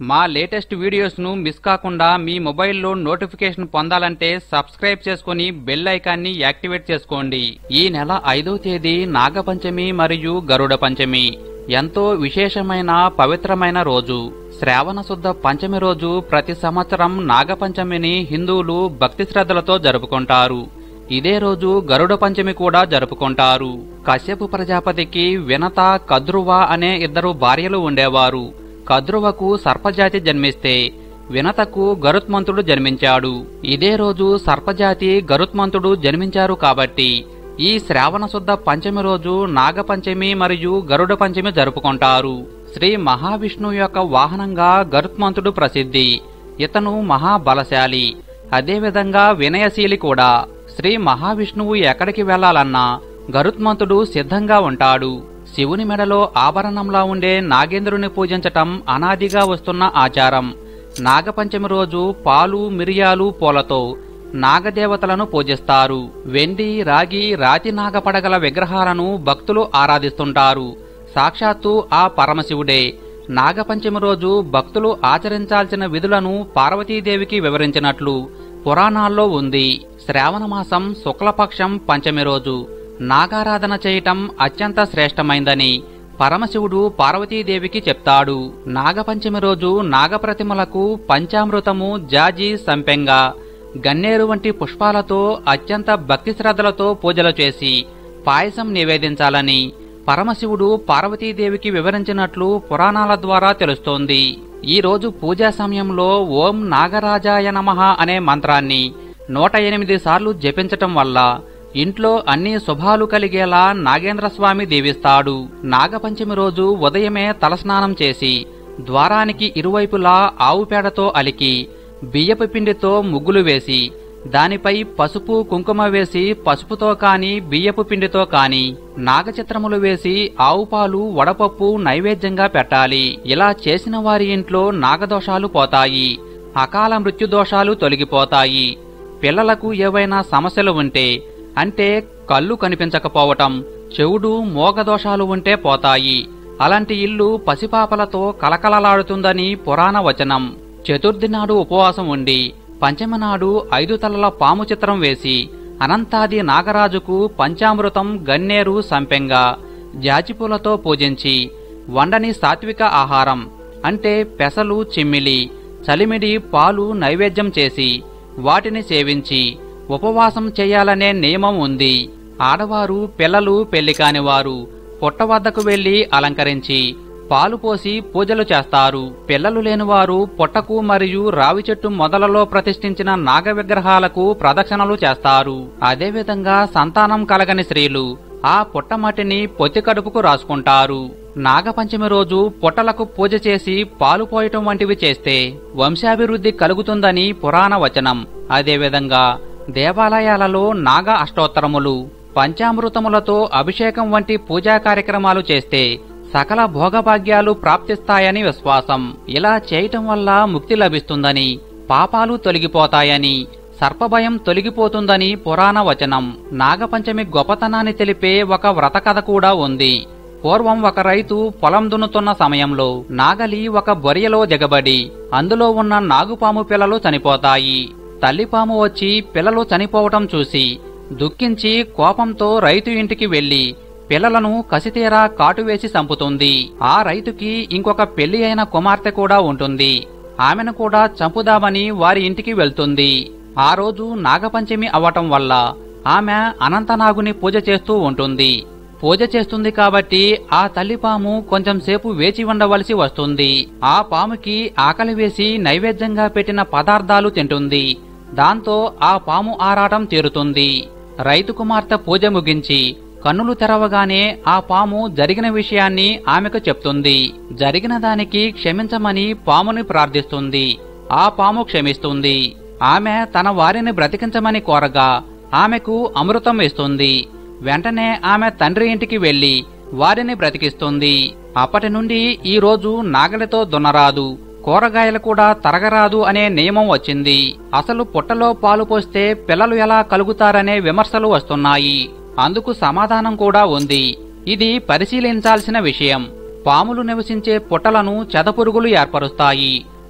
మా latest వీడియోస్ను miss కాకుండా మీ మొబైల్లో నోటిఫికేషన్ పొందాలంటే సబ్స్క్రైబ్ చేసుకుని బెల్ ఐకాన్ని యాక్టివేట్ చేసుకోండి ఈ నెల ఐదో తేదీ నాగపంచమి మరియు గరుడ పంచమి ఎంతో విశేషమైన పవిత్రమైన రోజు శ్రావణ శుద్ధ పంచమి రోజు ప్రతి సంవత్సరం నాగపంచమిని హిందువులు భక్తి శ్రద్ధలతో జరుపుకుంటారు ఇదే రోజు గరుడ పంచమి కూడా జరుపుకుంటారు కశ్యపు ప్రజాపతికి వినత కద్రువ అనే ఇద్దరు భార్యలు ఉండేవారు కద్రువకు సర్పజాతి జన్మిస్తే వినతకు గరుత్మంతుడు జన్మించాడు ఇదే రోజు సర్పజాతి గరుత్మంతుడు జన్మించారు కాబట్టి ఈ శ్రావణ శుద్ధ పంచమి రోజు నాగపంచమి మరియు గరుడ పంచమి జరుపుకుంటారు శ్రీ మహావిష్ణువు యొక్క వాహనంగా గరుత్మంతుడు ప్రసిద్ధి ఇతను మహాబలశాలి అదేవిధంగా వినయశీలి కూడా శ్రీ మహావిష్ణువు ఎక్కడికి వెళ్లాలన్నా గరుత్మంతుడు సిద్ధంగా ఉంటాడు శివుని మెడలో ఆభరణంలా ఉండే నాగేంద్రుని పూజించటం అనాదిగా వస్తున్న ఆచారం నాగపంచమి రోజు పాలు మిరియాలు పూలతో నాగదేవతలను పూజిస్తారు వెండి రాగి రాతి నాగపడగల విగ్రహాలను భక్తులు ఆరాధిస్తుంటారు సాక్షాత్తు ఆ పరమశివుడే నాగపంచమి రోజు భక్తులు ఆచరించాల్సిన విధులను పార్వతీదేవికి వివరించినట్లు పురాణాల్లో ఉంది శ్రావణ మాసం శుక్లపక్షం పంచమి రోజు నాగారాధన చేయటం అత్యంత శ్రేష్టమైందని పరమశివుడు పార్వతీదేవికి చెప్తాడు నాగపంచమి రోజు నాగప్రతిమలకు పంచామృతము జాజి సంపెంగ గన్నేరు వంటి పుష్పాలతో అత్యంత భక్తి శ్రద్ధలతో పూజలు చేసి పాయసం నివేదించాలని పరమశివుడు పార్వతీదేవికి వివరించినట్లు పురాణాల ద్వారా తెలుస్తోంది ఈ రోజు పూజా సమయంలో ఓం నాగరాజాయ నమః అనే మంత్రాన్ని నూట ఎనిమిది సార్లు జపించటం వల్ల ఇంట్లో అన్ని శుభాలు కలిగేలా నాగేంద్రస్వామి దీవిస్తాడు నాగపంచమి రోజు ఉదయమే తలస్నానం చేసి ద్వారానికి ఇరువైపులా ఆవు పేడతో అలికి బియ్యపు పిండితో ముగ్గులు వేసి దానిపై పసుపు కుంకుమ వేసి పసుపుతో కాని బియ్యపు పిండితో కాని నాగచిత్రములు వేసి ఆవు పాలు వడపప్పు నైవేద్యంగా పెట్టాలి ఇలా చేసిన వారి ఇంట్లో నాగదోషాలు పోతాయి అకాల మృత్యుదోషాలు తొలగిపోతాయి పిల్లలకు ఏవైనా సమస్యలు ఉంటే అంటే కళ్ళు కనిపించకపోవటం చెవుడు మోగదోషాలు ఉంటే పోతాయి అలాంటి ఇల్లు పసిపాపలతో కలకలలాడుతుందని పురాణ వచనం చతుర్థి నాడు ఉపవాసం ఉండి పంచమి నాడు ఐదు తలల పాము చిత్రం వేసి అనంతాది నాగరాజుకు పంచామృతం గన్నేరు సంపెంగ జాజిపూలతో పూజించి వండని సాత్విక ఆహారం అంటే పెసలు చిమ్మిలి చలిమిడి పాలు నైవేద్యం చేసి వాటిని సేవించి ఉపవాసం చేయాలనే నియమం ఉంది ఆడవారు పిల్లలు పెళ్లి కానివారు పుట్ట వద్దకు వెళ్లి అలంకరించి పాలు పోసి పూజలు చేస్తారు పిల్లలు లేనివారు పుట్టకు మరియు రావి చెట్టు మొదలలో ప్రతిష్ఠించిన నాగ విగ్రహాలకు ప్రదక్షిణలు చేస్తారు అదేవిధంగా సంతానం కలగని స్త్రీలు ఆ పుట్టమట్టిని పొత్తి కడుపుకు రాసుకుంటారు నాగపంచమి రోజు పుట్టలకు పూజ చేసి పాలు పోయటం వంటివి చేస్తే వంశాభివృద్ధి కలుగుతుందని పురాణ వచనం అదేవిధంగా దేవాలయాలలో నాగ అష్టోత్తరములు పంచామృతములతో అభిషేకం వంటి పూజా కార్యక్రమాలు చేస్తే సకల భోగభాగ్యాలు ప్రాప్తిస్తాయని విశ్వాసం ఇలా చేయటం వల్ల ముక్తి లభిస్తుందని పాపాలు తొలగిపోతాయని సర్పభయం తొలగిపోతుందని పురాణ వచనం నాగపంచమి గొప్పతనాన్ని తెలిపే ఒక వ్రత కథ కూడా ఉంది పూర్వం ఒక రైతు పొలం దున్నుతున్న సమయంలో నాగలి ఒక బొరియలో దిగబడి అందులో ఉన్న నాగుపాము పిల్లలు చనిపోతాయి తల్లిపాము వచ్చి పిల్లలు చనిపోవటం చూసి దుఃఖించి కోపంతో రైతు ఇంటికి వెళ్లి పిల్లలను కసితీరా కాటువేసి చంపుతుంది ఆ రైతుకి ఇంకొక పెళ్లి అయిన కుమార్తె కూడా ఉంటుంది ఆమెను కూడా చంపుదామని వారి ఇంటికి వెళ్తుంది ఆ రోజు నాగపంచమి అవ్వటం వల్ల ఆమె అనంతనాగుని పూజ చేస్తూ ఉంటుంది పూజ చేస్తుంది కాబట్టి ఆ తల్లిపాము కొంచెం సేపు వేచి ఉండవలసి వస్తుంది ఆ పాముకి ఆకలి వేసి నైవేద్యంగా పెట్టిన పదార్థాలు తింటుంది దాంతో ఆ పాము ఆరాటం తీరుతుంది రైతు కుమార్తె పూజ ముగించి కన్నులు తెరవగానే ఆ పాము జరిగిన విషయాన్ని ఆమెకు చెప్తుంది జరిగిన దానికి క్షమించమని పాముని ప్రార్థిస్తుంది ఆ పాము క్షమిస్తుంది ఆమె తన వారిని బ్రతికించమని కోరగా ఆమెకు అమృతం ఇస్తుంది వెంటనే ఆమె తండ్రి ఇంటికి వెళ్లి వారిని బ్రతికిస్తుంది అప్పటి నుండి ఈ రోజు నాగలితో దున్నరాదు కూరగాయలు కూడా తరగరాదు అనే నియమం వచ్చింది అసలు పుట్టలో పాలు పోస్తే పిల్లలు ఎలా కలుగుతారనే విమర్శలు వస్తున్నాయి అందుకు సమాధానం కూడా ఉంది ఇది పరిశీలించాల్సిన విషయం పాములు నివసించే పుట్టలను చెదపురుగులు ఏర్పరుస్తాయి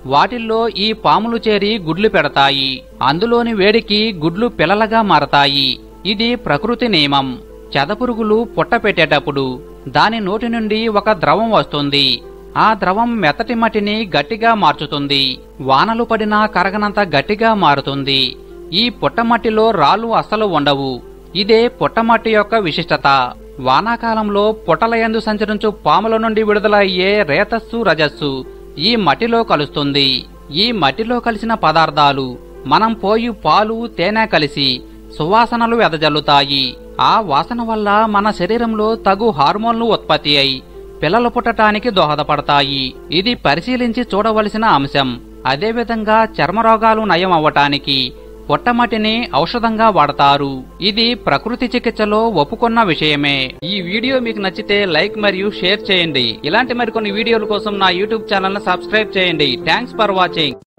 వాటిల్లో ఈ పాములు చేరి గుడ్లు పెడతాయి అందులోని వేడికి గుడ్లు పిల్లలుగా మారతాయి ఇది ప్రకృతి నియమం చెదపురుగులు పుట్ట పెట్టేటప్పుడు దాని నోటి నుండి ఒక ద్రవం వస్తుంది ఆ ద్రవం మెత్తటి మట్టిని గట్టిగా మార్చుతుంది వానలు పడినా కరగనంత గట్టిగా మారుతుంది ఈ పుట్టమట్టిలో రాళ్ళు అస్సలు ఉండవు ఇదే పుట్టమట్టి యొక్క విశిష్టత వానాకాలంలో పుట్టలయందు సంచరించు పాముల నుండి విడుదలయ్యే రేతస్సు రజస్సు ఈ మట్టిలో కలుస్తుంది ఈ మట్టిలో కలిసిన పదార్థాలు మనం పోయి పాలు తేనె కలిసి సువాసనలు వెదజల్లుతాయి ఆ వాసన వల్ల మన శరీరంలో తగు హార్మోన్లు ఉత్పత్తి అయి పిల్లలు పుట్టటానికి దోహదపడతాయి ఇది పరిశీలించి చూడవలసిన అంశం అదేవిధంగా చర్మరోగాలు నయం అవ్వటానికి పొట్టమటిని ఔషధంగా వాడతారు ఇది ప్రకృతి చికిత్సలో ఒప్పుకున్న విషయమే ఈ వీడియో మీకు నచ్చితే లైక్ మరియు షేర్ చేయండి ఇలాంటి మరికొన్ని వీడియోల కోసం నా యూట్యూబ్ ఛానల్ సబ్స్క్రైబ్ చేయండి థ్యాంక్స్ ఫర్ వాచింగ్